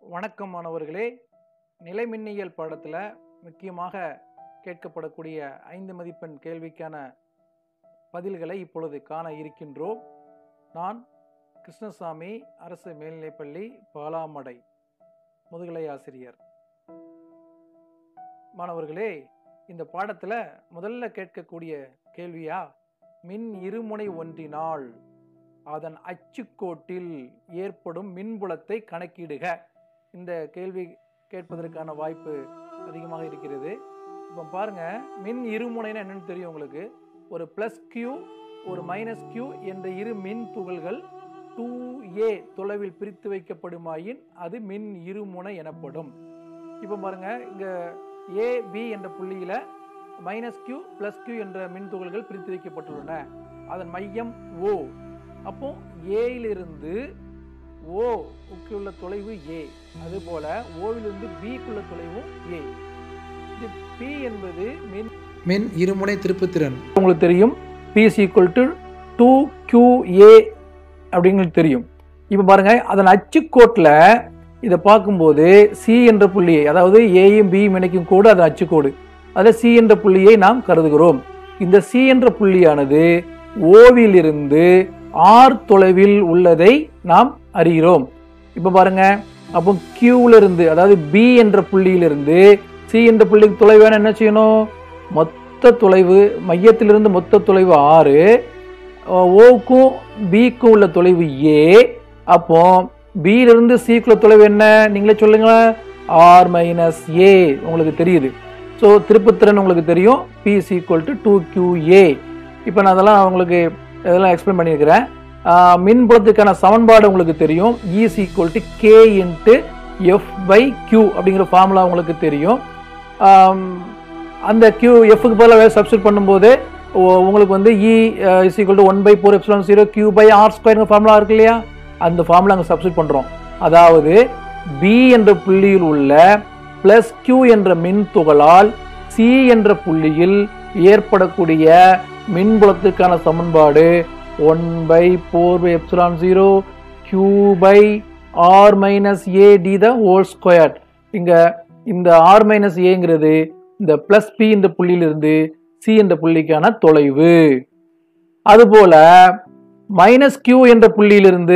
வணக்கம் மாணவர்களே நிலைமின்னியல் பாடத்தில் முக்கியமாக கேட்கப்படக்கூடிய ஐந்து மதிப்பெண் கேள்விக்கான பதில்களை இப்பொழுது காண இருக்கின்றோம் நான் கிருஷ்ணசாமி அரசு மேல்நிலைப்பள்ளி பாலாமடை முதுகலை ஆசிரியர் மாணவர்களே இந்த பாடத்தில் முதல்ல கேட்கக்கூடிய கேள்வியா மின் இருமுனை ஒன்றினால் அதன் அச்சுக்கோட்டில் ஏற்படும் மின்புலத்தை கணக்கிடுக இந்த கேள்வி கேட்பதற்கான வாய்ப்பு அதிகமாக இருக்கிறது இப்போ பாருங்க மின் இருமுனைனா என்னன்னு தெரியும் உங்களுக்கு ஒரு ப்ளஸ் கியூ ஒரு மைனஸ் கியூ என்ற இரு மின் துகள்கள் டூ ஏ தொலைவில் பிரித்து வைக்கப்படுமாயின் அது மின் இருமுனை எனப்படும் இப்போ பாருங்க இங்க ஏ பி என்ற புள்ளியில மைனஸ் கியூ பிளஸ் கியூ என்ற மின் துகள்கள் பிரித்து வைக்கப்பட்டுள்ளன அதன் மையம் ஓ அப்போ ஏயிலிருந்து ஓ உள்ள தொலைவு ஏ அதுபோல ஓவிலிருந்து பிக்குள்ள தொலைவும் ஏ இது பி என்பது மின் மின் இருமுனை திருப்புத்திறன் உங்களுக்கு தெரியும் P is equal to two Q A அப்படிங்கிறது தெரியும் இப்போ பாருங்க அதன் அச்சுக்கோட்டில் இதை பார்க்கும்போது சி என்ற புள்ளியை அதாவது ஏயும் பியும் இணைக்கும் கோடு அது அச்சுக்கோடு அதில் சி என்ற புள்ளியை நாம் கருதுகிறோம் இந்த சி என்ற புள்ளியானது ஓவிலிருந்து ஆர் தொலைவில் உள்ளதை நாம் அறிகிறோம் இப்போ பாருங்க அப்போ கியூல இருந்து அதாவது பி என்ற புள்ளியிலிருந்து சி என்ற புள்ளிக்கு தொலைவான என்ன செய்யணும் மொத்த தொலைவு மையத்திலிருந்து மொத்த தொலைவு ஆறு ஓக்கும் பிக்கும் உள்ள தொலைவு ஏ அப்போ பியிலிருந்து சிக்குள்ள தொலைவு என்ன நீங்களே சொல்லுங்க ஆர் மைனஸ் ஏ உங்களுக்கு தெரியுது ஸோ திருப்புத்திறன் உங்களுக்கு தெரியும் P is equal to two Q A இப்போ நான் அதெல்லாம் உங்களுக்கு இதெல்லாம் எக்ஸ்பிளைன் பண்ணியிருக்கிறேன் ஆஹ் மின்புலத்துக்கான சமன்பாடு உங்களுக்கு தெரியும் is equal to K into F by Q அப்படிங்கிற ஃபார்முலா உங்களுக்கு தெரியும் ஆம், அந்த கியூ எஃப்க்கு பதிலாக சப்ஸ்டியூட் பண்ணும்போது உ- உங்களுக்கு வந்து E is equal to one by four epsilon zero Q by R square formula இருக்கு இல்லையா அந்த ஃபார்முலா அங்கே சப்ஸ்டியூட் பண்ணுறோம் அதாவது பி என்ற புள்ளியில் உள்ள பிளஸ் கியூ என்ற மின் துகளால் சி என்ற புள்ளியில் ஏற்படக்கூடிய மின்புலத்துக்கான சமன்பாடு one by four pi epsilon zero Q by R minus A D the whole square இங்க இந்த ஆர் மைனஸ் ஏங்கிறது இந்த பிளஸ் பி என்ற புள்ளியிலிருந்து சி என்ற புள்ளிக்கான தொலைவு அதுபோல மைனஸ் கியூ என்ற புள்ளியிலிருந்து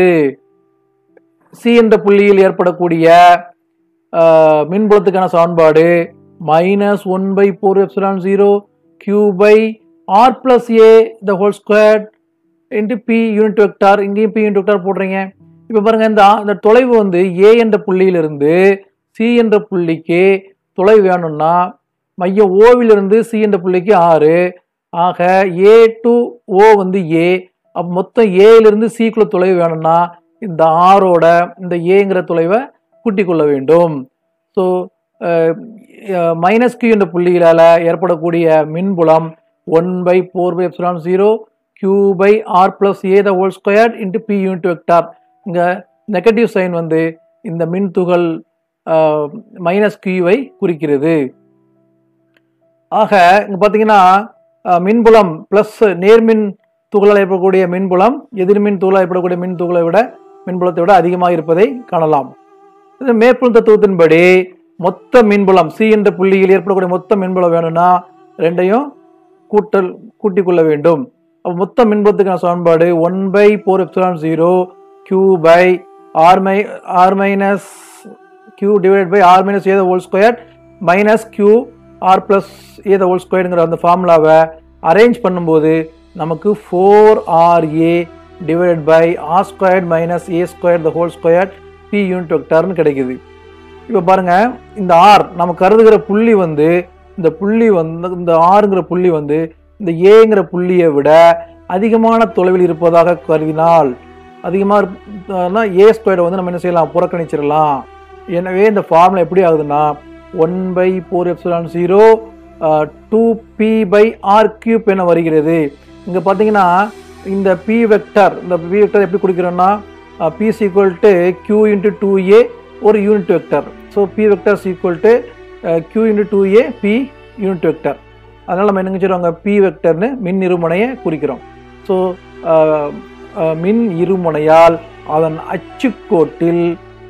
சி என்ற புள்ளியில் ஏற்படக்கூடிய ஆஹ், மின்புலத்துக்கான சமன்பாடு minus one by four epsilon zero Q by R plus A the whole square into P unit vector இங்கேயும் பி யூனிட் வெக்டார் போடுறீங்க இப்போ பாருங்க இந்த ஆ- இந்த தொலைவு வந்து ஏ என்ற புள்ளியிலிருந்து சி என்ற புள்ளிக்கு தொலைவு வேணும்னா மையம் ஓவிலிருந்து சி என்ற புள்ளிக்கு ஆறு ஆக ஏ டு ஓ வந்து ஏ அப்போ மொத்தம் ஏயிலிருந்து சிக்குள்ள தொலைவு வேணும்னா இந்த ஆரோட இந்த ஏங்கிற தொலைவை கூட்டிக் கொள்ள வேண்டும் ஸோ மைனஸ் கியூ என்ற புள்ளிகளால் ஏற்படக்கூடிய மின்புலம் one by four pi epsilon zero Q by R plus A the whole square into P unit vector இங்கே நெகட்டிவ் சைன் வந்து இந்த மின் துகள் மைனஸ் கியூவை குறிக்கிறது ஆக இங்கே பார்த்தீங்கன்னா அஹ், மின்புலம் ப்ளஸ் நேர்மின் துகளால் ஏற்படக்கூடிய மின்புலம் எதிர்மின் துகளால் ஏற்படக்கூடிய மின் துகளை விட மின்புலத்தை விட அதிகமாக இருப்பதை காணலாம் இது மேற்புலம் தத்துவத்தின்படி மொத்த மின்புலம் சி என்ற புள்ளியில் ஏற்படக்கூடிய மொத்த மின்புலம் வேணும்னா ரெண்டையும் கூட்டல் கூட்டிக் கொள்ள வேண்டும் அப்போ மொத்த மின்புலத்துக்கான சமன்பாடு one by four epsilon zero Q by R my R minus Q divide by R minus a the whole square minus Q R plus a the whole ஸ்கொயருங்கிற அந்த ஃபார்முலாவை அரேஞ்ச் பண்ணும்போது நமக்கு four R A divide by R square minus A square the whole square P unit வெக்டார்னு கிடைக்குது இப்போ பாருங்க இந்த ஆர் நம்ம கருதுகிற புள்ளி வந்து இந்த புள்ளி வந்து இந்த ஆறுங்கிற புள்ளி வந்து இந்த ஏங்கிற புள்ளியை விட அதிகமான தொலைவில் இருப்பதாக கருதினால் அதிகமாக ஏ ஸ்கொயரை வந்து நம்ம என்ன செய்யலாம் புறக்கணிச்சிடலாம் எனவே இந்த ஃபார்முலா எப்படி ஆகுதுன்னா one by four epsilon zero two P by R cube என வருகிறது இங்கே பார்த்தீங்கன்னா இந்த பி வெக்டர் இந்த பி வெக்டர் எப்படி கொடுக்குறோன்னா P equal to Q into two A ஒரு unit vector so P vector equal to Q into two A P unit vector அதனால் நம்ம என்ன சொல்லுவாங்க பி வெக்டர்னு மின் இருமுனையை குறிக்கிறோம் ஸோ மின் இருமுனையால் அதன் அச்சுக்கோட்டில்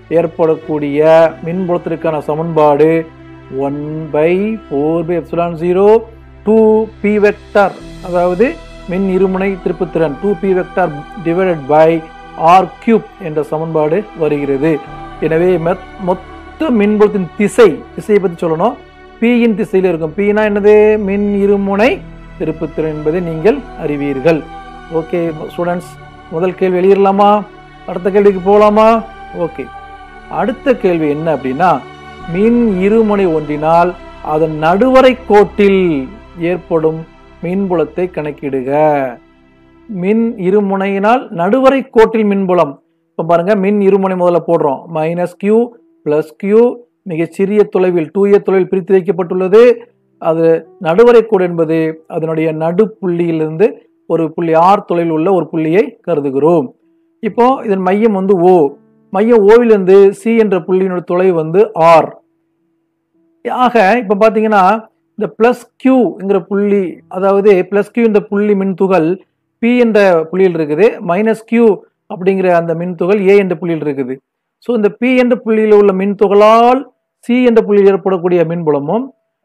ஏற்படக்கூடிய மின்புலத்திற்கான சமன்பாடு one by four pi epsilon zero two P vector அதாவது மின் இருமுனை திருப்புத்திறன் two P vector divided by R cube என்ற சமன்பாடு வருகிறது எனவே மெத்- மொத்த மின்புலத்தின் திசை திசையை பற்றி சொல்லணும் பியின் திசையில் இருக்கும் பினா என்னது மின் இருமுனை திருப்புத்திறன் என்பதை நீங்கள் அறிவீர்கள் ஓகே ஸ்டூடெண்ட்ஸ் முதல் கேள்வி எழுதிடலாமா அடுத்த கேள்விக்கு போகலாமா ஓகே அடுத்த கேள்வி என்ன அப்படின்னா மின் இருமுனை ஒன்றினால் அதன் நடுவரை கோட்டில் ஏற்படும் மின்புலத்தை கணக்கிடுக மின் இருமுனையினால் நடுவரை கோட்டில் மின்புலம் இப்போ பாருங்க மின் இருமுனை முதல்ல போடுறோம் மைனஸ் கியூ பிளஸ் கியூ மிகச்சிறிய தொலைவில் தூய தொலைவில் பிரித்து வைக்கப்பட்டுள்ளது அது நடுவரை கோடு என்பது அதனுடைய நடுப்புள்ளியிலிருந்து ஒரு புள்ளி ஆர் தொலைவில் உள்ள ஒரு புள்ளியை கருதுகிறோம் இப்போ இதன் மையம் வந்து ஓ மையம் ஓவிலிருந்து சி என்ற புள்ளியினோட தொலைவு வந்து ஆர் ஆக இப்போ பார்த்தீங்கன்னா இந்த பிளஸ் கியூங்கிற புள்ளி அதாவது பிளஸ் கியூ இந்த புள்ளி மின்துகள் பி என்ற புள்ளியில் இருக்குது மைனஸ் கியூ அப்படிங்கிற அந்த மின்துகள் ஏ என்ற புள்ளியில் இருக்குது ஸோ இந்த பி என்ற புள்ளியில் உள்ள மின்துகளால் சி என்ற புள்ளியில் ஏற்படக்கூடிய மின்புலமும்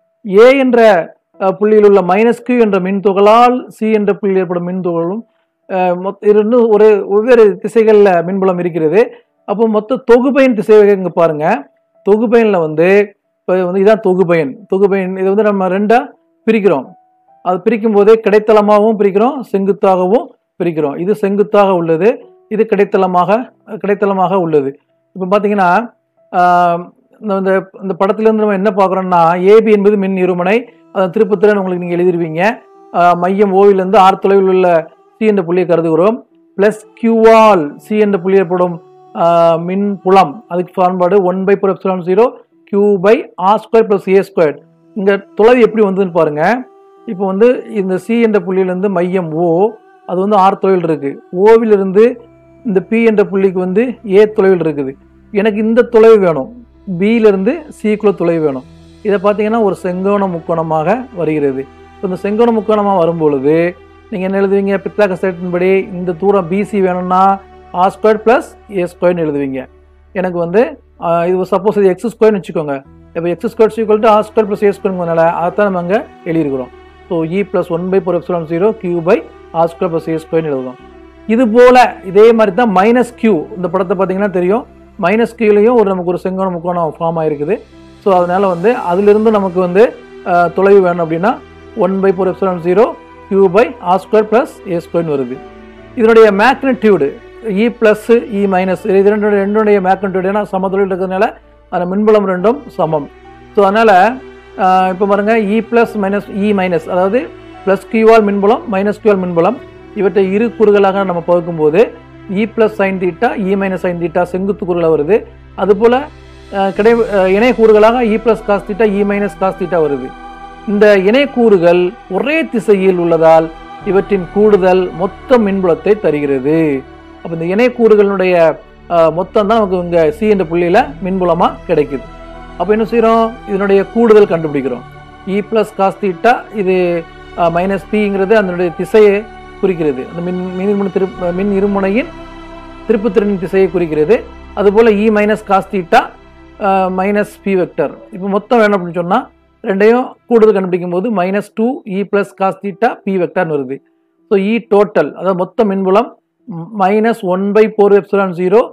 ஏ என்ற அஹ், புள்ளியில் உள்ள மைனஸ் கியூ என்ற மின்துகளால் சி என்ற புள்ளியில் ஏற்படும் மின்துகளும் அஹ், மொத்த- இது இன்னும் ஒரு வெவ்வேறு திசைகளில் மின்புலம் இருக்கிறது அப்போ மொத்த தொகுபயன் திசைவகை இங்கே பாருங்க தொகுபயனில் வந்து இப்போ வந்து இதான் தொகுபயன் தொகுபயன் இது வந்து நம்ம ரெண்டா பிரிக்கிறோம் அது பிரிக்கும் போதே கிடைத்தளமாகவும் பிரிக்கிறோம் செங்குத்தாகவும் பிரிக்கிறோம் இது செங்குத்தாக உள்ளது இது கிடைத்தளமாக கிடைத்தளமாக உள்ளது இப்போ பார்த்தீங்கன்னா ஆஹ், இந்த இந்த இந்த படத்திலிருந்து நம்ம என்ன பார்க்குறோம்னா ஏபி என்பது மின் இருமுனை அதன் திருப்புத்திறன் உங்களுக்கு நீங்கள் எழுதிருவீங்க ஆஹ், மையம் ஓவிலிருந்து ஆர் தொலைவில் உள்ள சி என்ற புள்ளியை கருதுகிறோம் ப்ளஸ் கியூவால் சி என்ற புள்ளி ஏற்படும் ஆஹ், மின் புலம் அதுக்கு சமன்பாடு one by four epsilon zero Q by R square plus A square இங்கே தொலைவு எப்படி வந்ததுன்னு பாருங்க இப்போ வந்து இந்த சி என்ற புள்ளியிலிருந்து மையம் ஓ அது வந்து ஆர் தொலைவில் இருக்கு ஓவிலிருந்து இந்த பி என்ற புள்ளிக்கு வந்து ஏ தொலைவில் இருக்குது எனக்கு இந்த தொலைவு வேணும் பியிலிருந்து சிக்குள்ள தொலைவு வேணும் இதை பார்த்தீங்கன்னா ஒரு செங்கோண முக்கோணமாக வருகிறது இப்போ இந்த செங்கோண முக்கோணமாக வரும்பொழுது நீங்கள் என்ன எழுதுவீங்க பித்தாக்க சட்டத்தின்படி இந்த தூரம் பிசி வேணும்னா ஆர் ஸ்கொயர் ப்ளஸ் ஏ ஸ்கொயர்னு எழுதுவீங்க எனக்கு வந்து ஆஹ், இது சப்போஸ் இது எக்ஸ் ஸ்கொயர்னு வச்சுக்கோங்க இப்போ X square equal to R square plus A ஸ்கொயர்னால அதைத்தான் நம்ம அங்கே எழுதியிருக்கிறோம் so E plus one by four epsilon zero Q by R square plus A ஸ்கொயர்னு எழுதுவோம் இது போல இதே மாதிரி தான் மைனஸ் கியூ இந்த படத்தை பார்த்தீங்கன்னா தெரியும் மைனஸ் கியூலையும் ஒரு நமக்கு ஒரு செங்கோண முக்கோணம் ஃபார்ம் ஆயிருக்குது ஸோ அதனால வந்து அதிலிருந்து நமக்கு வந்து ஆஹ், தொலைவு வேணும் அப்படின்னா one by four epsilon zero Q by R square plus A ஸ்கொயர்னு வருது இதனுடைய மேக்னட்யூடு இ ப்ளஸ் இ மைனஸ் இது ரெண்டு ரெண்டுடைய மேக்னட்யூடு ஏன்னா சமதொழில் இருக்கிறதுனால அந்த மின்புலம் ரெண்டும் சமம் ஸோ அதனால் இப்போ பாருங்க E plus minus E minus அதாவது ப்ளஸ் கியூவால் மின்புலம் மைனஸ் கியூவால் மின்புலம் இவற்றை இரு கூறுகளாக நம்ம பகுக்கும்போது E plus sine theta E minus sine theta செங்குத்து கூறுகளாக வருது அதுபோல் அஹ், கிடை அஹ், இணை கூறுகளாக E plus cos theta E minus cos theta வருது இந்த இணை கூறுகள் ஒரே திசையில் உள்ளதால் இவற்றின் கூடுதல் மொத்த மின்புலத்தை தருகிறது அப்போ இந்த இணை கூறுகளுடைய அஹ், மொத்தம் தான் நமக்கு இங்கே சி என்ற புள்ளியில் மின்புலமாக கிடைக்குது அப்போ என்ன செய்கிறோம் இதனுடைய கூடுதல் கண்டுபிடிக்கிறோம் இ ப்ளஸ் காஸ் தீட்டா இது மைனஸ் பிங்கிறது அதனுடைய திசையை குறிக்கிறது அந்த மின் மின் இருமுனை திரு மின் இருமுனையின் திருப்புத்திறனின் திசையை குறிக்கிறது அதுபோல் E minus cos theta minus P vector இப்போ மொத்தம் வேணும் அப்படின்னு சொன்னால் ரெண்டையும் கூடுதல் கண்டுபிடிக்கும் போது minus two E plus cos theta P வெக்டர்னு வருது ஸோ இ டோட்டல் அதாவது மொத்த மின்புலம் minus one by four epsilon zero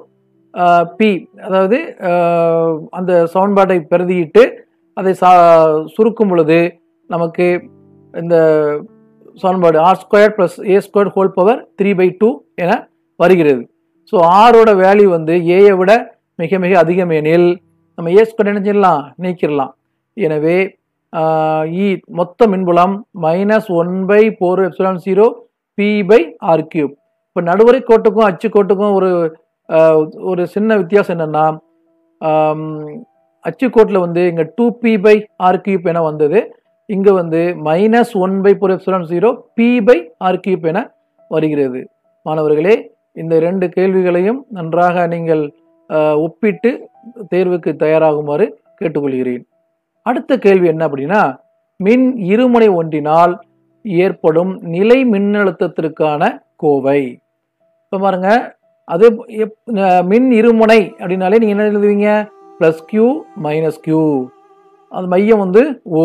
P அதாவது அஹ், அந்த சமன்பாட்டை பிரதியிட்டு அதை சா சுருக்கும் பொழுது நமக்கு இந்த சமன்பாடு R square plus A square whole power three by two என வருகிறது ஸோ ஆரோட வேல்யூ வந்து ஏயை விட மிக மிக அதிகம் எனில் நம்ம ஏ ஸ்கொயர் என்ன செய்யலாம் நீக்கிடலாம் எனவே இ மொத்த மின்புலம் minus one by four epsilon zero P by R cube இப்போ நடுவரை கோட்டுக்கும் அச்சு கோட்டுக்கும் ஒரு ஆஹ், ஒரு சின்ன வித்தியாசம் என்னன்னா அச்சுக்கோட்டில் வந்து இங்கே two P by R cube என வந்தது இங்கே வந்து minus one by four epsilon zero P by R cube என வருகிறது மாணவர்களே இந்த இரண்டு கேள்விகளையும் நன்றாக நீங்கள் ஆஹ், ஒப்பிட்டு தேர்வுக்கு தயாராகுமாறு கேட்டுக்கொள்கிறேன் அடுத்த கேள்வி என்ன அப்படின்னா மின் இருமுனை ஒன்றினால் ஏற்படும் நிலை மின்னழுத்தத்திற்கான கோவை இப்போ பாருங்க அது எப்- அஹ் மின் இருமுனை அப்படின்னாலே நீங்கள் என்ன எழுதுவீங்க ப்ளஸ் கியூ மைனஸ் கியூ அது மையம் வந்து ஓ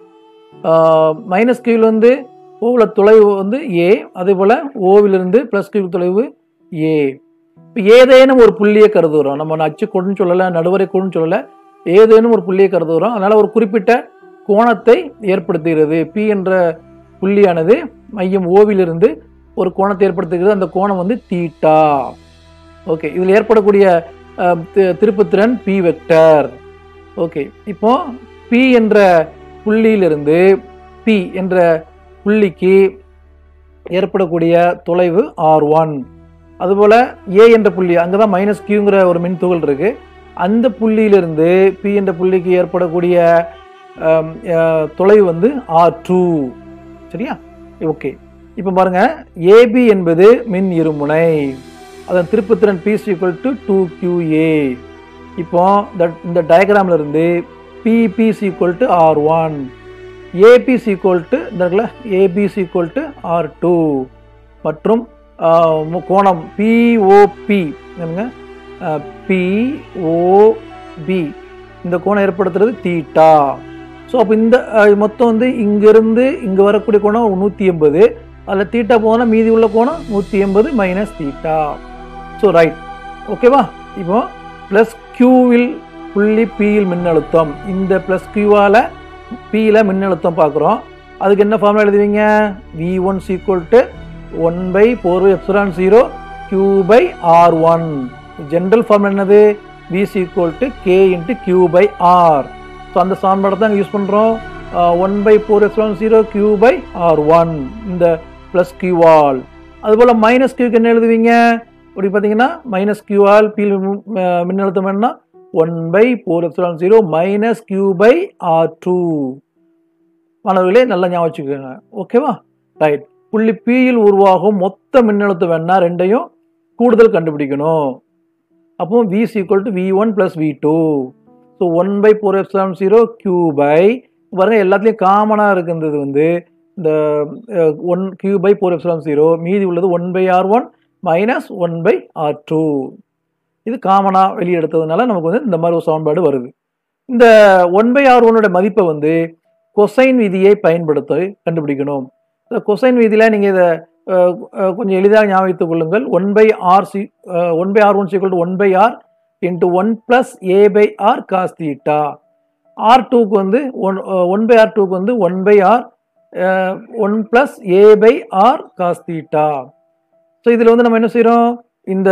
மைனஸ் கியூவில் வந்து ஓவில் தொலைவு வந்து ஏ அதே போல் ஓவிலிருந்து ப்ளஸ் கியூ தொலைவு ஏ இப்போ ஏதேனும் ஒரு புள்ளியை கருதுகிறோம் நம்ம அச்சு கொடுன்னு சொல்லலை நடுவரை கொடுன்னு சொல்லலை ஏதேனும் ஒரு புள்ளியை கருதுகிறோம் அதனால் ஒரு குறிப்பிட்ட கோணத்தை ஏற்படுத்துகிறது பி என்ற புள்ளியானது மையம் ஓவிலிருந்து ஒரு கோணத்தை ஏற்படுத்துகிறது அந்த கோணம் வந்து தீட்டா ஓகே இதில் ஏற்படக்கூடிய அஹ், தி- திருப்புத்திறன் பி வெக்டர் ஓகே இப்போ பி என்ற புள்ளியிலிருந்து பி என்ற புள்ளிக்கு ஏற்படக்கூடிய தொலைவு ஆர் ஒன் அதுபோல் ஏ என்ற புள்ளி அங்கே தான் மைனஸ் கியூங்கிற ஒரு மின்துகள் இருக்கு அந்த புள்ளியிலிருந்து பி என்ற புள்ளிக்கு ஏற்படக்கூடிய அம், அஹ், தொலைவு வந்து ஆர் டூ சரியா ஓகே இப்போ பாருங்க ஏபி என்பது மின் இருமுனை அதன் திருப்புத்திறன் P equal to two QA இப்போ இந்த- இந்த டயக்ராம்ல இருந்து PP equal to R one AB equal to இந்த இடத்துல AB equal to R two மற்றும் ஆஹ், மு- கோணம் பிஓபி என்னங்க பிஓபி இந்த கோணம் ஏற்படுத்துறது தீட்டா ஸோ அப்போ இந்த அஹ், மொத்தம் வந்து இங்கிருந்து இங்கே வரக்கூடிய கோணம் நூற்றி எண்பது அதில் தீட்டா போனால் மீதி உள்ள கோணம் நூற்றி எண்பது மைனஸ் தீட்டா ஸோ ரைட் ஓகேவா இப்போ ப்ளஸ் கியூவில் புள்ளி பியில் மின்னழுத்தம் இந்த ப்ளஸ் கியூவால் பியில் மின்னழுத்தம் பார்க்குறோம் அதுக்கு என்ன ஃபார்முலா எழுதுவீங்க V one equal to one by four epsilon zero Q by R one general formula என்னது V equal to K into Q by R so அந்த சமன்பாடை தான் யூஸ் பண்ணுறோம் one by four epsilon zero Q by R one இந்த plus கியூவால் அதுபோல் minus கியூக்கு என்ன எழுதுவீங்க அப்படி பார்த்தீங்கன்னா மைனஸ் கியூஆல் பீல் மின்னழுத்தம் என்ன one by four epsilon zero minus Q by R two மாணவர்களே நல்லா ஞாபகம் வச்சுக்கோங்க ஓகேவா ரைட் புள்ளி பியில் உருவாகும் மொத்த மின்னழுத்தம் வேணா ரெண்டையும் கூடுதல் கண்டுபிடிக்கணும் அப்போ V equal to V one plus V two so one by four epsilon zero Q by பாருங்க எல்லாத்துலேயும் காமனாக இருக்கிறது வந்து இந்த one Q by four epsilon zero மீதி உள்ளது one by R one minus one by R two இது காமனாக வெளியே எடுத்ததுனால நமக்கு வந்து இந்த மாதிரி ஒரு சமன்பாடு வருது இந்த ஒன் பை ஆர் ஒன்னோட மதிப்பை வந்து கொசைன் விதியை பயன்படுத்த கண்டுபிடிக்கணும் இந்த கொசைன் விதியில் நீங்கள் இதை அஹ், அஹ், கொஞ்சம் எளிதாக ஞாபகத்துக் கொள்ளுங்கள் one by R C one by R one equal to one by R into one plus A by R cos theta R டூக்கு வந்து ஒன் ஒன் பை ஆர் டூக்கு வந்து one by R one plus A by R cos theta so இதில் வந்து நம்ம என்ன செய்கிறோம் இந்த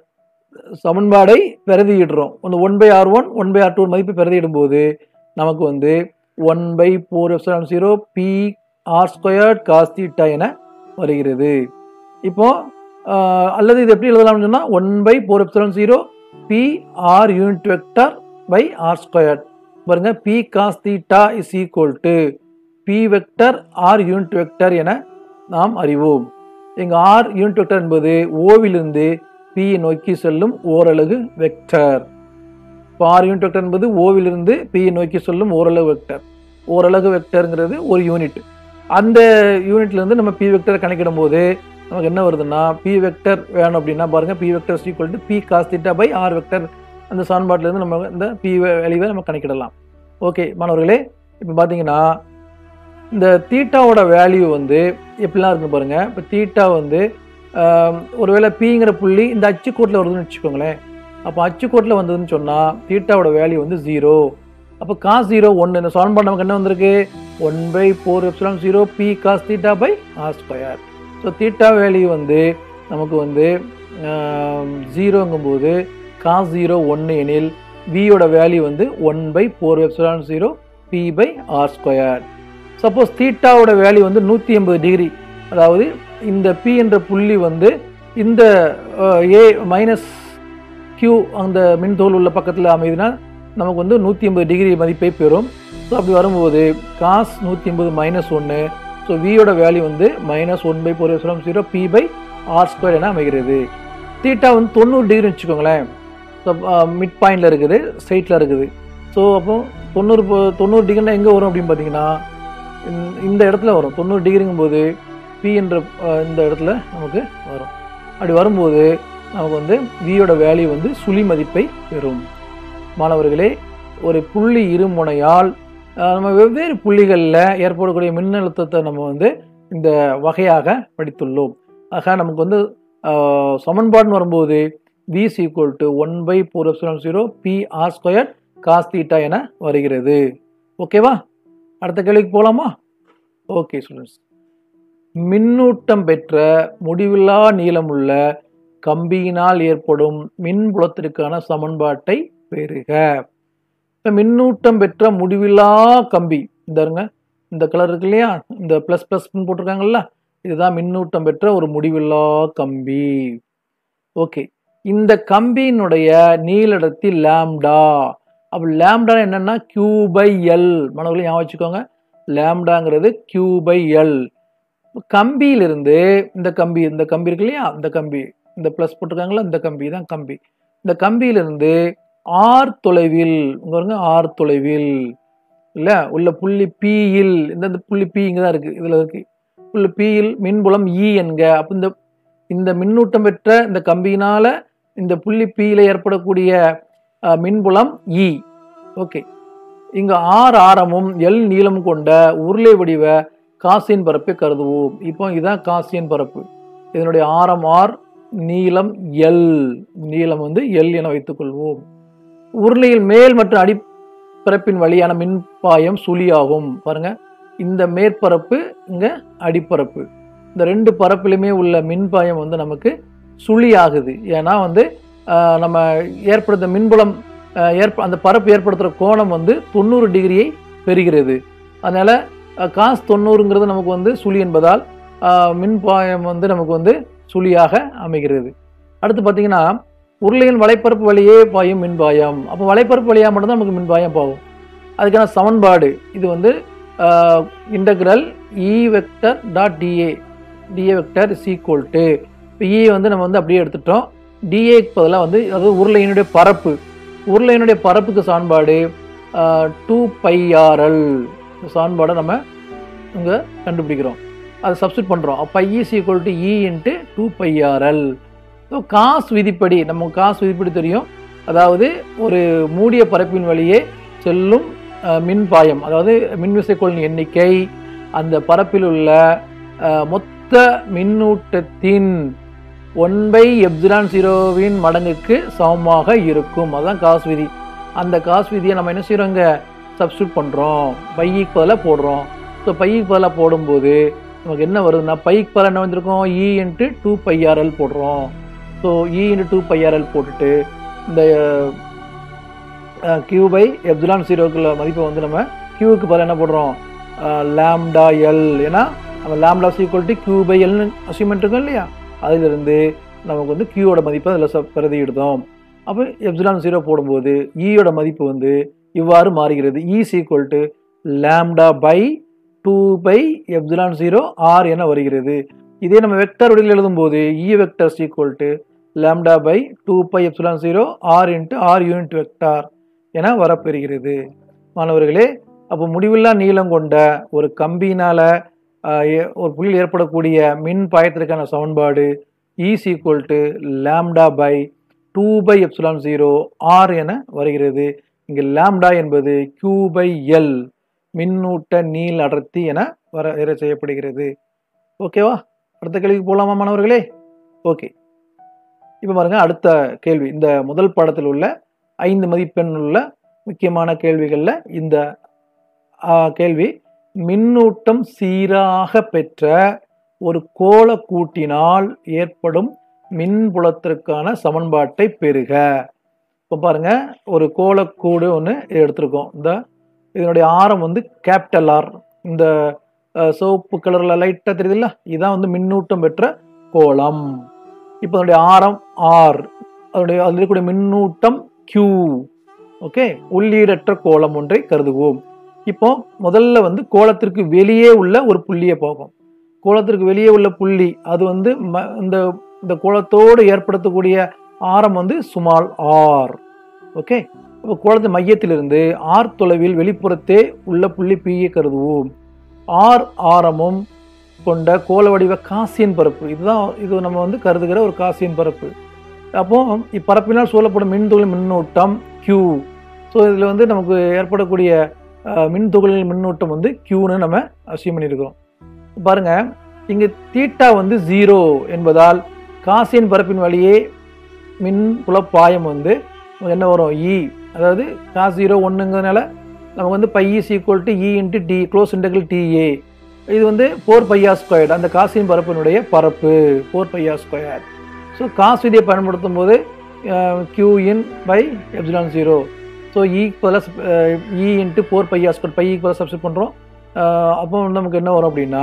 சமன்பாடை பிரதியிடுறோம் அந்த one by R one one by R two மதிப்பு பிரதியிடும் போது நமக்கு வந்து one by four epsilon zero P R squared cos theta என வருகிறது இப்போ ஆஹ், அல்லது இது எப்படி எழுதலாம்னு சொன்னால் one by four epsilon zero P R unit vector by R squared பாருங்க P cos theta is equal to P vector R unit vector என நாம் அறிவோம் இங்கு ஆர் யூனிட் வெக்டர் என்பது ஓவிலிருந்து பி நோக்கி செல்லும் ஓரலகு வெக்டர் இப்போ ஆர் யூனிட் வெக்டர் என்பது ஓவிலிருந்து பி நோக்கி செல்லும் ஓரலகு வெக்டர் ஓரலகு வெக்டருங்கிறது ஒரு யூனிட் அந்த யூனிட்ல இருந்து நம்ம பி வெக்டரை கணக்கிடும் போது நமக்கு என்ன வருதுன்னா பி வெக்டர் வேணும் அப்படின்னா பாருங்க P vector equal to P cos theta by R vector அந்த சமன்பாட்டில இருந்து நம்ம இந்த பி வேல்யூவை நம்ம கணக்கிடலாம் ஓகே மாணவர்களே இப்போ பார்த்தீங்கன்னா இந்த தீட்டாவோட வேல்யூ வந்து எப்படிலாம் இருக்கு பாருங்க இப்போ தீட்டா வந்து ஆம், ஒருவேளை பிங்கிற புள்ளி இந்த அச்சுக்கோட்டில் வருதுன்னு வச்சுக்கோங்களேன் அப்போ அச்சுக்கோட்டில் வந்ததுன்னு சொன்னால் தீட்டாவோட வேல்யூ வந்து ஜீரோ அப்போ காஸ் ஜீரோ ஒன்று இந்த சமன்பாடு நமக்கு என்ன வந்திருக்கு one by four epsilon zero P cos theta by R square so theta value வந்து நமக்கு வந்து ஜீரோங்கும்போது காஸ் ஜீரோ ஒன்று எனில் வியோட வேல்யூ வந்து one by four epsilon zero P by R square suppose தீட்டாவோட வேல்யூ வந்து நூற்றி எண்பது டிகிரி அதாவது இந்த பி என்ற புள்ளி வந்து இந்த ஏ மைனஸ் கியூ அந்த மின்தோல் உள்ள பக்கத்தில் அமைதுனா நமக்கு வந்து நூற்றி எண்பது டிகிரி மதிப்பை பெறும் ஸோ அப்படி வரும்போது காஸ் நூற்றி எண்பது மைனஸ் ஒன்று ஸோ வியோட வேல்யூ வந்து minus one by four epsilon zero P by R square என அமைகிறது தீட்டா வந்து தொண்ணூறு டிகிரி வச்சுக்கோங்களேன் ஸோ மிட் பாயிண்டில் இருக்குது ஸ்ட்ரைட்டில் இருக்குது ஸோ அப்போ தொண்ணூறு போ- தொண்ணூறு டிகிரினா எங்கே வரும் அப்படின்னு பார்த்தீங்கன்னா இந்த- இந்த இடத்துல வரும் தொண்ணூறு டிகிரிங்கும் போது பி என்ற அஹ், இந்த இடத்துல நமக்கு வரும் அப்படி வரும்போது நமக்கு வந்து வியோட வேல்யூ வந்து சுழி மதிப்பை பெறும் மாணவர்களே ஒரு புள்ளி இருமுனையால் அஹ், நம்ம வெவ்வேறு புள்ளிகளில் ஏற்படக்கூடிய மின்னழுத்தத்தை நம்ம வந்து இந்த வகையாக படித்துள்ளோம் ஆக நமக்கு வந்து அஹ், சமன்பாடுன்னு வரும்போது V equal to one by four epsilon zero P R square cos theta என வருகிறது ஓகேவா அடுத்த கேள்விக்கு போகலாமா ஓகே ஸ்டூடெண்ட்ஸ் மின்னூட்டம் பெற்ற முடிவில்லா நீளமுள்ள கம்பியினால் ஏற்படும் மின்புலத்திற்கான சமன்பாட்டை பெறுக இப்ப மின்னூட்டம் பெற்ற முடிவில்லா கம்பி இந்த இருங்க இந்த கலர் இருக்கு இல்லையா இந்த ப்ளஸ் ப்ளஸ் போட்டிருக்காங்கல்ல இதுதான் மின்னூட்டம் பெற்ற ஒரு முடிவில்லா கம்பி ஓகே இந்த கம்பியினுடைய நீளடத்தி லாம்டா அப்போ லாம்டா என்னன்னா கியூ பை எல் மனவர்களையும் ஞாபகம் வச்சுக்கோங்க லாம்டாங்கிறது கியூ பை எல் கம்பியிலிருந்து இந்த கம்பி இந்த கம்பி இருக்கு இல்லையா இந்த கம்பி இந்த ப்ளஸ் போட்டிருக்காங்களா இந்த கம்பி தான் கம்பி இந்த கம்பியிலிருந்து ஆர் தொலைவில் இங்க பாருங்க ஆர் தொலைவில் இல்ல உள்ள புள்ளி பியில் இந்த இந்த புள்ளி பி இங்க தான் இருக்கு இதுல இருக்கு புள்ளி பியில் மின்புலம் இ என்க அப்ப இந்த இந்த மின்னூட்டம் பெற்ற இந்த கம்பியினால இந்த புள்ளி பியில ஏற்படக்கூடிய அஹ், மின்புலம் இ ஓகே இங்க ஆர் ஆரமும் எல் நீளம் கொண்ட உருளை வடிவ காசியின் பரப்பை கருதுவோம் இப்போ இதுதான் காசியின் பரப்பு இதனுடைய ஆரம் ஆர் நீளம் எல் நீளம் வந்து எல் என வைத்துக்கொள்வோம் உருளையில் மேல் மற்றும் அடிப்பரப்பின் வழியான மின்பாயம் சுழியாகும் பாருங்க இந்த மேற்பரப்பு இங்க அடிப்பரப்பு இந்த ரெண்டு பரப்பிலுமே உள்ள மின்பாயம் வந்து நமக்கு சுழி ஆகுது ஏன்னா வந்து ஆஹ், நம்ம ஏற்படுத்த மின்புலம் ஆஹ், ஏற்ப அந்த பரப்பு ஏற்படுத்துகிற கோணம் வந்து தொண்ணூறு டிகிரியை பெறுகிறது அதனால அஹ், காஸ் தொண்ணூறுங்கிறது நமக்கு வந்து சுழி என்பதால் ஆஹ், மின்பாயம் வந்து நமக்கு வந்து சுழியாக அமைகிறது அடுத்து பார்த்தீங்கன்னா உருளையின் வலைப்பரப்பு வழியே பாயும் மின்பாயம் அப்போ வலைப்பரப்பு வழியாக மட்டும்தான் நமக்கு மின்பாயம் போகும் அதுக்கான சமன்பாடு இது வந்து integral E vector dot DA DA vector is equal to இப்போ இ வந்து நம்ம வந்து அப்படியே எடுத்துட்டோம் டிஏக்கு பதிலாக வந்து அதாவது உருளையினுடைய பரப்பு உருளையினுடைய பரப்புக்கு சமன்பாடு டூ பைஆர்எல் இந்த சமன்பாடை நம்ம இங்கே கண்டுபிடிக்கிறோம் அதை சப்ஸ்டிட் பண்ணுறோம் phi is equal to E into two pi R L so Gauss விதிப்படி நம்ம காஸ் விதிப்படி தெரியும் அதாவது ஒரு மூடிய பரப்பின் வழியே செல்லும் அஹ், மின்பாயம் அதாவது மின்விசைக்கோளின் எண்ணிக்கை அந்த பரப்பில் உள்ள அஹ், மொத்த மின்னூட்டத்தின் ஒன் பை எப்சிலான் ஜீரோவின் மடங்குக்கு சமமாக இருக்கும் அதுதான் காஸ் விதி அந்த காஸ் விதியை நம்ம என்ன செய்கிறோங்க சப்ஸ்டியூட் பண்ணுறோம் பைக்கு பதிலாக போடுறோம் ஸோ பைக்கு பதிலாக போடும்போது நமக்கு என்ன வருதுன்னா பைக்கு பதிலாக என்ன வந்திருக்கோம் இ இன்ட்டு டூ பைஆர்எல் போடுறோம் so E into two pi R L போட்டுட்டு இந்த கியூ பை எப்சிலான் ஜீரோக்குள்ள மதிப்பை வந்து நம்ம கியூவுக்கு பதிலாக என்ன போடுறோம் லேம்டா எல் ஏன்னா நம்ம lambda equal to Q by எல்னு அசியூமெண்ட் இருக்கும் இல்லையா அதிலிருந்து நமக்கு வந்து கியூவோட மதிப்பை அதில் பிரதியிடுதோம் அப்போ எப்சிலான் ஜீரோ போடும்போது ஈயோட மதிப்பு வந்து இவ்வாறு மாறுகிறது E equal to lambda by two pi epsilon zero R என வருகிறது இதே நம்ம வெக்டர் வடிவில் எழுதும்போது E vector equal to lambda by two pi epsilon zero R into R unit vector என வரப்பெறுகிறது மாணவர்களே அப்போ முடிவில்லா நீளம் கொண்ட ஒரு கம்பியினால ஆஹ், ஏ- ஒரு புள்ளியில் ஏற்படக்கூடிய மின் பாயத்திற்கான சமன்பாடு is equal to lambda by two pi epsilon zero R என வருகிறது இங்கு லேம்டா என்பது கியூ பை எல் மின்னூட்ட நீள் அடர்த்தி என வர வர செய்யப்படுகிறது ஓகேவா அடுத்த கேள்விக்கு போகலாமா மாணவர்களே ஓகே இப்போ பாருங்க அடுத்த கேள்வி இந்த முதல் பாடத்தில் உள்ள ஐந்து மதிப்பெண் உள்ள முக்கியமான கேள்விகளில் இந்த ஆ, கேள்வி மின்னூட்டம் சீராக பெற்ற ஒரு கோள கூட்டினால் ஏற்படும் மின்புலத்திற்கான சமன்பாட்டை பெறுக இப்போ பாருங்க ஒரு கோளக்கூடு ஒன்று எடுத்திருக்கோம் இந்த இதனுடைய ஆரம் வந்து கேபிட்டல் ஆர் இந்த அஹ், சிவப்பு கலரில் லைட்டாக தெரியுதுல்ல இதுதான் வந்து மின்னூட்டம் பெற்ற கோளம் இப்போ அதனுடைய ஆரம் ஆர் அதனுடைய அதில் இருக்கக்கூடிய மின்னூட்டம் Q ஓகே உள்ளீடற்ற கோளம் ஒன்றை கருதுவோம் இப்போ முதல்ல வந்து கோளத்திற்கு வெளியே உள்ள ஒரு புள்ளியை பார்ப்போம் கோளத்திற்கு வெளியே உள்ள புள்ளி அது வந்து ம- இந்த இந்த கோளத்தோடு ஏற்படுத்தக்கூடிய ஆரம் வந்து சுமால் ஆர் ஓகே இப்போ கோளத்தின் மையத்திலிருந்து ஆர் தொலைவில் வெளிப்புறத்தே உள்ள புள்ளி பியை கருதுவோம் ஆர் ஆரமும் கொண்ட கோள வடிவ காசியன் பரப்பு இதுதான் இது நம்ம வந்து கருதுகிற ஒரு காசியன் பரப்பு அப்போ இப்பரப்பினால் சூழப்படும் மின்துகள் மின்னூட்டம் Q ஸோ இதில் வந்து நமக்கு ஏற்படக்கூடிய அஹ், மின்துகளின் மின்னூட்டம் வந்து Qன்னு நம்ம அசியம் பண்ணியிருக்கிறோம் பாருங்க இங்கே தீட்டா வந்து ஜீரோ என்பதால் காசியின் பரப்பின் வழியே மின் புலப்பாயம் வந்து நமக்கு என்ன வரும் இ அதாவது காஸ் ஜீரோ ஒன்றுங்கிறதுனால நமக்கு வந்து phi is equal to E into the close integral DA இது வந்து ஃபோர் பையா ஸ்கொயர்டு அந்த காசின் பரப்பினுடைய பரப்பு four pi R square so Gauss விதியை பயன்படுத்தும் போது Q in by epsilon zero so ஈக்குவலாக E into four pi R square phi ஈக்குவலாக சப்ஸ்ட் பண்ணுறோம் அப்போ வந்து நமக்கு என்ன வரும் அப்படின்னா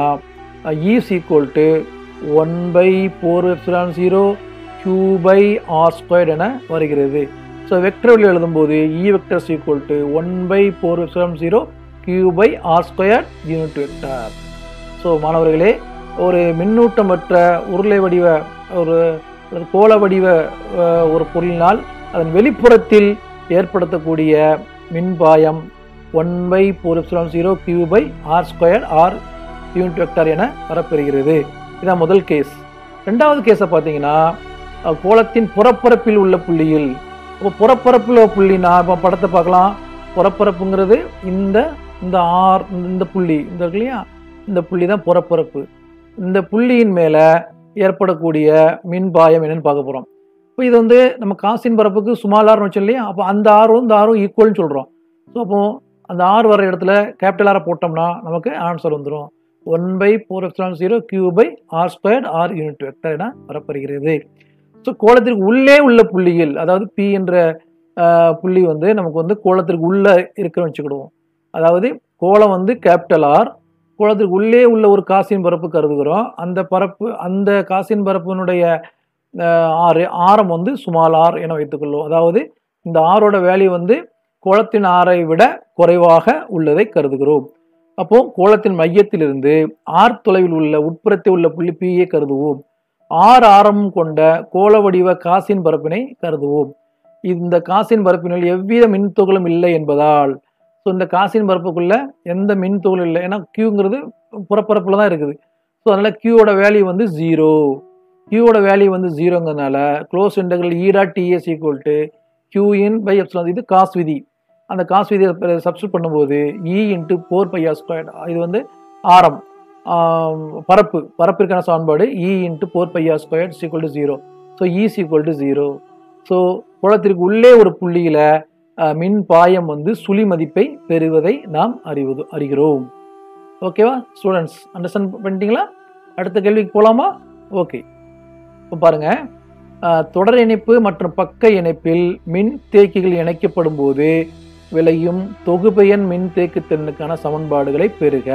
is equal to one by four epsilon zero Q by R squared என வருகிறது ஸோ வெக்டர் வழி எழுதும்போது E vectors equal to one by four epsilon zero Q by R square unit vector so மாணவர்களே ஒரு மின்னூட்டமற்ற உருளை வடிவ ஒரு ஒரு கோள வடிவ அஹ், ஒரு பொருளினால் அதன் வெளிப்புறத்தில் ஏற்படுத்தக்கூடிய மின்பாயம் one by four epsilon zero Q by R square R unit vector என வரப்பெறுகிறது இதான் முதல் கேஸ் ரெண்டாவது கேஸை பார்த்தீங்கன்னா அஹ், கோளத்தின் புறப்பரப்பில் உள்ள புள்ளியில் இப்போ புறப்பரப்பில் உள்ள புள்ளினா இப்போ படத்தை பார்க்கலாம் புறப்பரப்புங்கிறது இந்த இந்த ஆர் இந்த புள்ளி இந்த இருக்கு இல்லையா இந்த புள்ளி தான் புறப்பரப்பு இந்த புள்ளியின் மேலே ஏற்படக்கூடிய மின்பாயம் என்னன்னு பார்க்க போகிறோம் இப்போ இது வந்து நம்ம காசின் பரப்புக்கு சுமால் ஆர்னு வச்சோம் இல்லையா அப்போ அந்த ஆரும் இந்த ஆரும் ஈக்குவல்னு சொல்கிறோம் ஸோ அப்போ அந்த ஆர் வர இடத்துல கேபிட்டல் ஆரை போட்டோம்னா நமக்கு ஆன்சர் வந்துடும் one by four epsilon zero Q by R squared R unit vector என வரப்பெறுகிறது ஸோ கோலத்திற்கு உள்ளே உள்ள புள்ளியில் அதாவது பி என்ற ஆஹ், புள்ளி வந்து நமக்கு வந்து கோலத்திற்கு உள்ளே இருக்குன்னு வச்சுக்கிடுவோம் அதாவது கோலம் வந்து கேபிட்டல் ஆர் கோலத்திற்கு உள்ளே உள்ள ஒரு காசின் பரப்பு கருதுகிறோம் அந்த பரப்பு அந்த காசின் பரப்பினுடைய ஆஹ், ஆறு ஆரம் வந்து சுமால் ஆர் என வைத்துக்கொள்வோம் அதாவது இந்த ஆரோட வேல்யூ வந்து கோலத்தின் ஆரை விட குறைவாக உள்ளதை கருதுகிறோம் அப்போ கோலத்தின் மையத்திலிருந்து ஆர் தொலைவில் உள்ள உட்புறத்தில் உள்ள புள்ளி பியை கருதுவோம் ஆறு ஆரம் கொண்ட கோள வடிவ காசின் பரப்பினை கருதுவோம் இந்த காசின் பரப்பினுள் எவ்வித மின்துகளும் இல்லை என்பதால் ஸோ இந்த காசின் பரப்புக்குள்ள எந்த மின்துகளும் இல்லை ஏன்னா கியூங்கிறது புறப்பரப்புல தான் இருக்குது ஸோ அதனால கியூவோட வேல்யூ வந்து ஜீரோ கியூவோட வேல்யூ வந்து ஜீரோங்கிறதுனால close integral E dot DS equal to Q in by epsilon இது காஸ் விதி அந்த காஸ் விதியை சப்ஸ்டியூட் பண்ணும்போது E into four pi R square இது வந்து ஆரம் ஆம், பரப்பு பரப்பிற்கான சமன்பாடு E into four pi R square equal to zero so is equal to zero so குளத்திற்கு உள்ளே ஒரு புள்ளியில அஹ், மின் பாயம் வந்து சுழி மதிப்பை பெறுவதை நாம் அறிவது அறிகிறோம் ஓகேவா ஸ்டூடெண்ட்ஸ் அண்டர்ஸ்டாண்ட் பண்ணிட்டீங்களா அடுத்த கேள்விக்கு போகலாமா ஓகே இப்போ பாருங்க அஹ், தொடர் இணைப்பு மற்றும் பக்க இணைப்பில் மின் தேக்கிகள் இணைக்கப்படும் போது விளையும் தொகுபெயன் மின் தேக்கு திறனுக்கான சமன்பாடுகளை பெறுக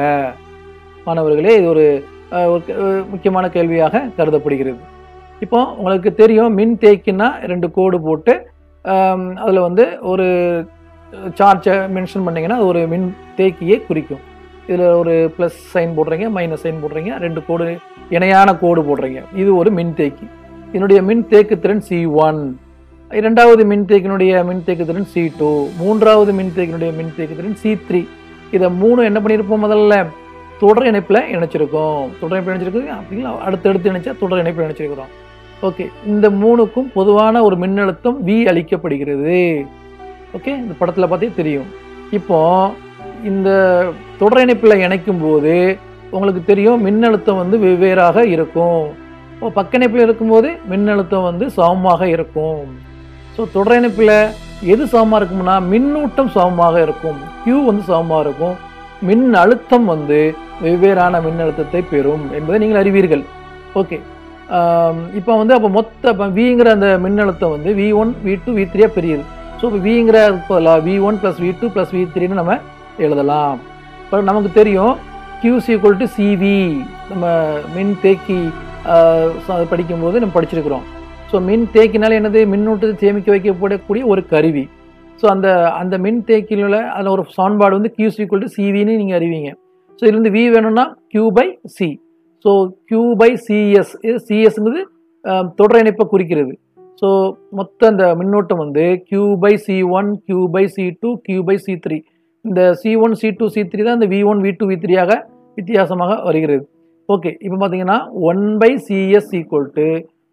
மாணவர்களே இது ஒரு அஹ், ஒரு க- அஹ், முக்கியமான கேள்வியாக கருதப்படுகிறது இப்போ உங்களுக்கு தெரியும் மின் தேக்கின்னா ரெண்டு கோடு போட்டு அதில் வந்து ஒரு சார்ஜை மென்ஷன் பண்ணீங்கன்னா அது ஒரு மின் தேக்கியை குறிக்கும் இதில் ஒரு ப்ளஸ் சைன் போடுறீங்க மைனஸ் சைன் போடுறீங்க ரெண்டு கோடு இணையான கோடு போடுறீங்க இது ஒரு மின் தேக்கி இதனுடைய மின் தேக்கு திறன் சி ஒன் இரண்டாவது மின் தேக்கினுடைய மின் தேக்கு திறன் சி டூ மூன்றாவது மின் தேக்கினுடைய மின் தேக்கு திறன் சி த்ரீ இதை மூணு என்ன பண்ணியிருப்போம் முதல்ல தொடர் இணைப்பில் இணைச்சிருக்கோம் தொடர் இணைப்பில் இணைச்சிருக்கு அப்படிங்களா அடுத்தடுத்து இணைச்சா தொடர் இணைப்பில் இணைச்சிருக்கிறோம் ஓகே இந்த மூணுக்கும் பொதுவான ஒரு மின்னழுத்தம் V அளிக்கப்படுகிறது ஓகே இந்த படத்தில் பார்த்தே தெரியும் இப்போ இந்த தொடர் இணைப்பில் இணைக்கும் போது உங்களுக்கு தெரியும் மின்னழுத்தம் வந்து வெவ்வேறாக இருக்கும் இப்போ பக்க இணைப்பில் இருக்கும்போது மின்னழுத்தம் வந்து சமமாக இருக்கும் ஸோ தொடர் இணைப்பில் எது சமமாக இருக்கும்னா மின்னூட்டம் சமமாக இருக்கும் Q வந்து சமமாக இருக்கும் மின் அழுத்தம் வந்து வெவ்வேறான மின்னழுத்தத்தை பெறும் என்பதை நீங்கள் அறிவீர்கள் ஓகே இப்போ வந்து அப்போ மொத்த இப்போ விங்கிற அந்த மின்னழுத்தம் வந்து V one V two V த்ரீயாக பெரியது ஸோ இப்போ விங்கிற பதிலாக V one plus V two plus V த்ரீன்னு நம்ம எழுதலாம் இப்போ நமக்கு தெரியும் கியூஸ் ஈக்குவல் டு சிவி நம்ம மின் தேக்கி ஆஹ், ச- அது படிக்கும்போது நம்ம படிச்சிருக்கிறோம் ஸோ மின் தேக்கினால என்னது மின்னூட்டத்தை சேமிக்க வைக்கப்படக்கூடிய ஒரு கருவி ஸோ அந்த அந்த மின் தேக்கியில் அதில் ஒரு சமன்பாடு வந்து கியூஸ் ஈக்குவல் டு சிவின்னு நீங்கள் அறிவீங்க ஸோ இதுலேருந்து வி வேணும்னா Q by C so Q by CS இது சிஎஸ்ங்கிறது தொடர் இணைப்பை குறிக்கிறது ஸோ மொத்த அந்த மின்னோட்டம் வந்து Q by C one Q by C two Q by C three இந்த C one C two C three தான் இந்த V one V two V த்ரீயாக வித்தியாசமாக வருகிறது ஓகே இப்போ பார்த்தீங்கன்னா one by CS equal to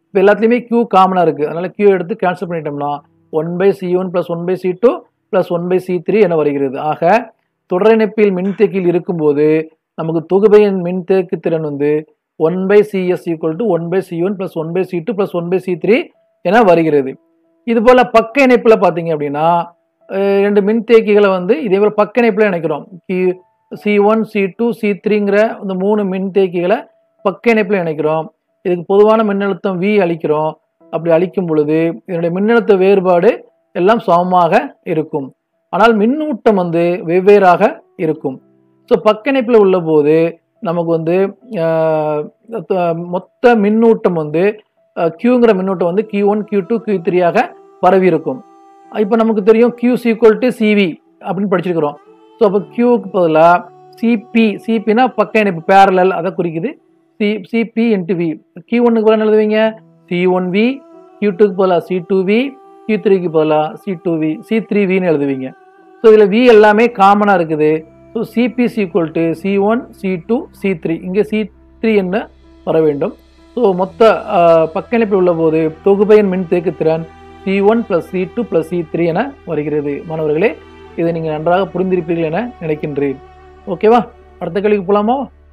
இப்போ எல்லாத்துலேயுமே Q காமனாக இருக்குது அதனால் Q எடுத்து கேன்சல் பண்ணிட்டோம்னா one by C one plus one by C two plus one by C three என வருகிறது ஆக தொடரிணைப்பில் மின்தேக்கியில் இருக்கும்போது நமக்கு தொகுபையின் மின்தேக்கு திறன் வந்து one by CS equal to one by C one plus one by C two plus one by C three என வருகிறது இது போல் பக்க இணைப்பில் பார்த்தீங்க அப்படின்னா அஹ் ரெண்டு மின்தேக்கிகளை வந்து இதே போல் பக்க இணைப்பில் இணைக்கிறோம் C one C two C த்ரீங்கிற இந்த மூணு மின்தேக்கிகளை பக்க இணைப்பில் இணைக்கிறோம் இதுக்கு பொதுவான மின்னழுத்தம் வி அளிக்கிறோம் அப்படி அளிக்கும் பொழுது இதனுடைய மின்னழுத்த வேறுபாடு எல்லாம் சமமாக இருக்கும் ஆனால் மின்னூட்டம் வந்து வெவ்வேறாக இருக்கும் ஸோ பக்க இணைப்பில் உள்ள போது நமக்கு வந்து ஆஹ், த- மொத்த மின்னூட்டம் வந்து கியூங்கிற மின்னூட்டம் வந்து Q one Q two Q த்ரீயாக பரவி இருக்கும் இப்போ நமக்கு தெரியும் கியூ சீக்குவல் டு சிவி அப்படின்னு படிச்சிருக்கிறோம் ஸோ அப்போ கியூக்கு பதிலாக சிபி சிபினா பக்க இணைப்பு பேரலல் அதை குறிக்குது C CP into V Q ஒன்னுக்கு பதிலாக எழுதுவீங்க சி ஒன் வி கியூ டூக்கு பதிலாக சி டூ வி கியூ த்ரீக்கு பதிலாக C two V C three வின்னு எழுதுவீங்க ஸோ இதில் வி எல்லாமே காமனாக இருக்குது so CP equal to C one C two C three இங்கே சி த்ரீ என்ன வர வேண்டும் ஸோ மொத்த ஆஹ், பக்க இணைப்பில் உள்ள போது தொகுபையின் மின்தேக்கு திறன் C one plus C two plus C three என வருகிறது மாணவர்களே இதை நீங்கள் நன்றாக புரிந்திருப்பீர்கள் என நினைக்கின்றேன் ஓகேவா அடுத்த கேள்விக்கு போலாமா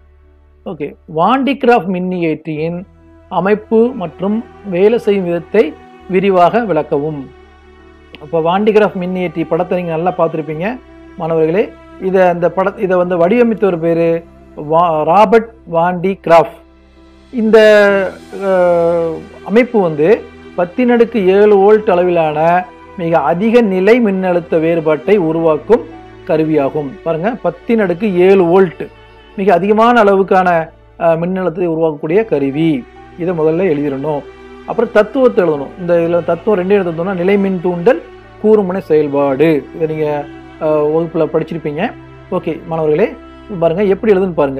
ஓகே வாண்டிகிராஃப் மின்னியேற்றியின் அமைப்பு மற்றும் வேலை செய்யும் விதத்தை விரிவாக விளக்கவும் அப்போ வாண்டிகிராஃப் மின்னியேற்றி படத்தை நீங்கள் நல்லா பார்த்துருப்பீங்க மாணவர்களே இதை இந்த பட இதை வந்து வடிவமைத்தவர் பேர் வா ராபர்ட் வாண்டி கிராஃப் இந்த அஹ், அமைப்பு வந்து பத்தினடுக்கு ஏழு வோல்ட் அளவிலான மிக அதிக நிலை மின்னழுத்த வேறுபாட்டை உருவாக்கும் கருவியாகும் பாருங்க பத்தினடுக்கு ஏழு வோல்ட் மிக அதிகமான அளவுக்கான அஹ், மின்னழுத்தத்தை உருவாக்கக்கூடிய கருவி இதை முதல்ல எழுதிடணும் அப்புறம் தத்துவத்தை எழுதணும் இந்த இதில் தத்துவம் ரெண்டே எழுதணும்னா நிலைமின் தூண்டல் கூர்முனை செயல்பாடு இதை நீங்கள் வகுப்பில் படிச்சிருப்பீங்க ஓகே மாணவர்களே இப்ப பாருங்க எப்படி எழுதுன்னு பாருங்க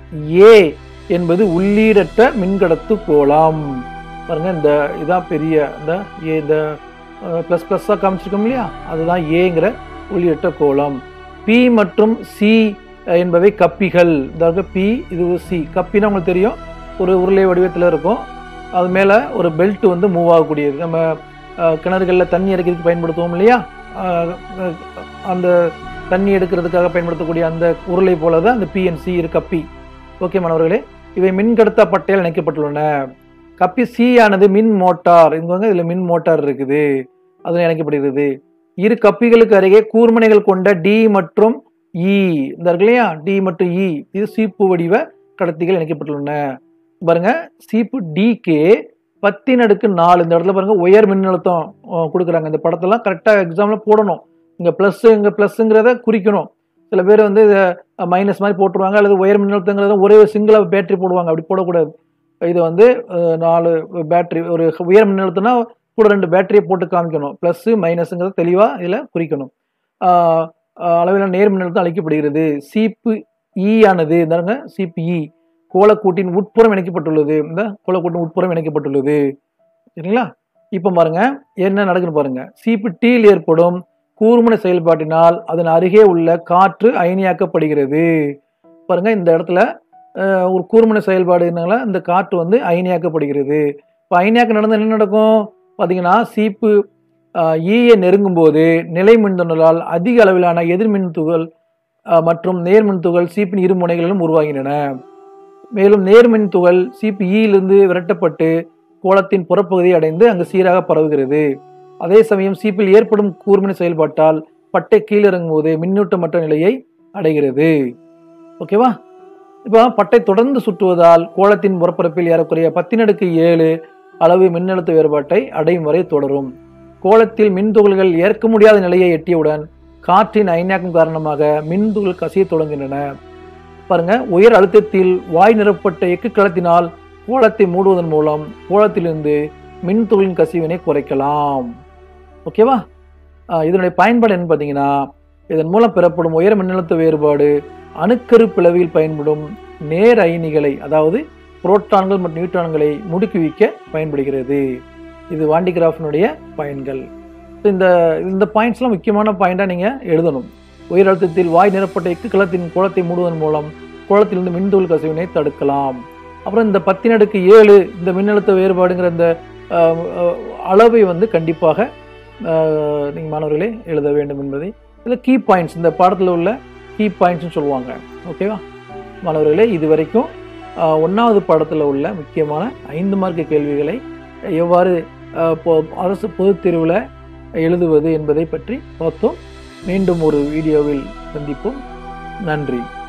ஏ என்பது உள்ளீடற்ற மின்கடத்து கோலம் பாருங்க இந்த இதான் பெரிய இந்த ஏ இந்த ப்ளஸ் ப்ளஸ்ஸாக காமிச்சிருக்கோம் இல்லையா அதுதான் ஏங்கிற உள்ளீடற்ற கோலம் பி மற்றும் சி என்பவை கப்பிகள் அதாவது பி இது சி கப்பினா உங்களுக்கு தெரியும் ஒரு உருளை வடிவத்தில் இருக்கும் அது மேலே ஒரு பெல்ட் வந்து மூவ் ஆகக்கூடியது நம்ம அஹ், கிணறுகளில் தண்ணி இறக்கிறதுக்கு பயன்படுத்துவோம் இல்லையா அஹ், அஹ், அந்த தண்ணி எடுக்கிறதுக்காக பயன்படுத்தக்கூடிய அந்த உருளை போல தான் அந்த பிஎன்சி இரு கப்பி ஓகே மாணவர்களே இவை மின்கடத்தா பட்டையால் இணைக்கப்பட்டுள்ளன கப்பி சி ஆனது மின் மோட்டார் இங்க வந்து இதுல மின் மோட்டார் இருக்குது அது இணைக்கப்படுகிறது இரு கப்பிகளுக்கு அருகே கூர்முனைகள் கொண்ட டி மற்றும் இ இந்த இருக்கு இல்லையா டி மற்றும் இ இது சீப்பு வடிவ கடத்திகள் இணைக்கப்பட்டுள்ளன பாருங்க சீப்பு டிக்கு பத்தின் அடுக்கு நாலு இந்த இடத்துல பாருங்க உயர் மின்னழுத்தம் அஹ், கொடுக்குறாங்க இந்த படத்தெல்லாம் கரெக்டாக எக்ஸாம்ல போடணும் இங்க ப்ளஸ் இங்க ப்ளஸ்ங்கிறத குறிக்கணும் சில பேர் வந்து இதை மைனஸ் மாதிரி போட்டுருவாங்க அல்லது உயர் மின்னழுத்தங்கிறத ஒரே சிங்கிளாக பேட்டரி போடுவாங்க அப்படி போடக்கூடாது இது வந்து அஹ், நாலு பேட்டரி ஒரு உயர் மின்னழுத்தம்னா கூட ரெண்டு பேட்டரியை போட்டு காமிக்கணும் ப்ளஸ் மைனஸுங்கிறத தெளிவாக இதில் குறிக்கணும் ஆஹ், ஆஹ், அளவிலான நேர் மின்னழுத்தம் அளிக்கப்படுகிறது சீப்பு இ ஆனது இந்தாருங்க சீப்பு இ கோலக்கூட்டின் உட்புறம் இணைக்கப்பட்டுள்ளது இந்த கோலக்கூட்டின் உட்புறம் இணைக்கப்பட்டுள்ளது சரிங்களா இப்போ பாருங்க என்ன நடக்குன்னு பாருங்க சீப்பு டீல் ஏற்படும் கூர்முனை செயல்பாட்டினால் அதன் அருகே உள்ள காற்று அயனியாக்கப்படுகிறது பாருங்க இந்த இடத்துல அஹ், ஒரு கூர்முனை செயல்பாடுனால இந்த காற்று வந்து அயனியாக்கப்படுகிறது இப்போ அயனியாக்கம் நடந்து என்ன நடக்கும் பார்த்தீங்கன்னா சீப்பு ஈயை நெருங்கும் போது நிலை மின்துணலால் அதிக அளவிலான எதிர்மின் துகள் அஹ், மற்றும் நேர்மின் துகள் சீப்பின் இரு முனைகளிலும் உருவாகின்றன மேலும் நேர்மின் துகள் சீப்பு ஈயிலிருந்து விரட்டப்பட்டு கோளத்தின் புறப்பகுதியை அடைந்து அங்கு சீராக பரவுகிறது அதே சமயம் சீப்பில் ஏற்படும் கூர்மின் செயல்பாட்டால் பட்டை கீழிறங்கும் போது மின்னூட்டமற்ற நிலையை அடைகிறது ஓகேவா இப்போ பட்டை தொடர்ந்து சுற்றுவதால் கோளத்தின் புறப்பரப்பில் ஏறக்குறைய பத்தினடுக்கு ஏழு அளவு மின்னழுத்த வேறுபாட்டை அடையும் வரை தொடரும் கோளத்தில் மின்துகள்கள் ஏற்க முடியாத நிலையை எட்டியவுடன் காற்றின் அயனியாக்கம் காரணமாக மின்துகள் கசிய தொடங்குகின்றன பாருங்க உயர் அழுத்தத்தில் வாய் நிரப்பப்பட்ட எக்கு களத்தினால் கோளத்தை மூடுவதன் மூலம் கோளத்திலிருந்து மின்துகளின் கசிவினை குறைக்கலாம் ஓகேவா ஆஹ் இதனுடைய பயன்பாடு என்ன பார்த்தீங்கன்னா இதன் மூலம் பெறப்படும் உயர் மின்னழுத்த வேறுபாடு அணுக்கரு பிளவில் பயன்படும் நேர் அயனிகளை அதாவது புரோட்டான்கள் மற்றும் நியூட்ரான்களை முடுக்குவிக்க பயன்படுகிறது இது வாண்டிகிராஃபினுடைய பயன்கள் So இந்த இந்த பாயிண்ட்ஸ்லாம் முக்கியமான பாயிண்டாக நீங்கள் எழுதணும் உயர் அழுத்தத்தில் வாய் நிரப்பட்ட எக்கு களத்தின் கோளத்தை மூடுவதன் மூலம் கோளத்திலிருந்து மின்துகள் கசிவினை தடுக்கலாம் அப்புறம் இந்த பத்தினடுக்கு ஏழு இந்த மின்னழுத்த வேறுபாடுங்கிற இந்த அஹ், அஹ், அளவை வந்து கண்டிப்பாக நீங்கள் மாணவர்களே எழுத வேண்டும் என்பதை இதில் கீ பாயிண்ட்ஸ் இந்த பாடத்தில் உள்ள கீ பாயிண்ட்ஸ்னு சொல்லுவாங்க ஓகேவா மாணவர்களே இது வரைக்கும் அஹ், ஒண்ணாவது பாடத்தில் உள்ள முக்கியமான ஐந்து மார்க்க கேள்விகளை எவ்வாறு அஹ், பொ- அரசு பொதுத் தேர்வில் எழுதுவது என்பதை பற்றி பார்த்தோம் மீண்டும் ஒரு வீடியோவில் சந்திப்போம் நன்றி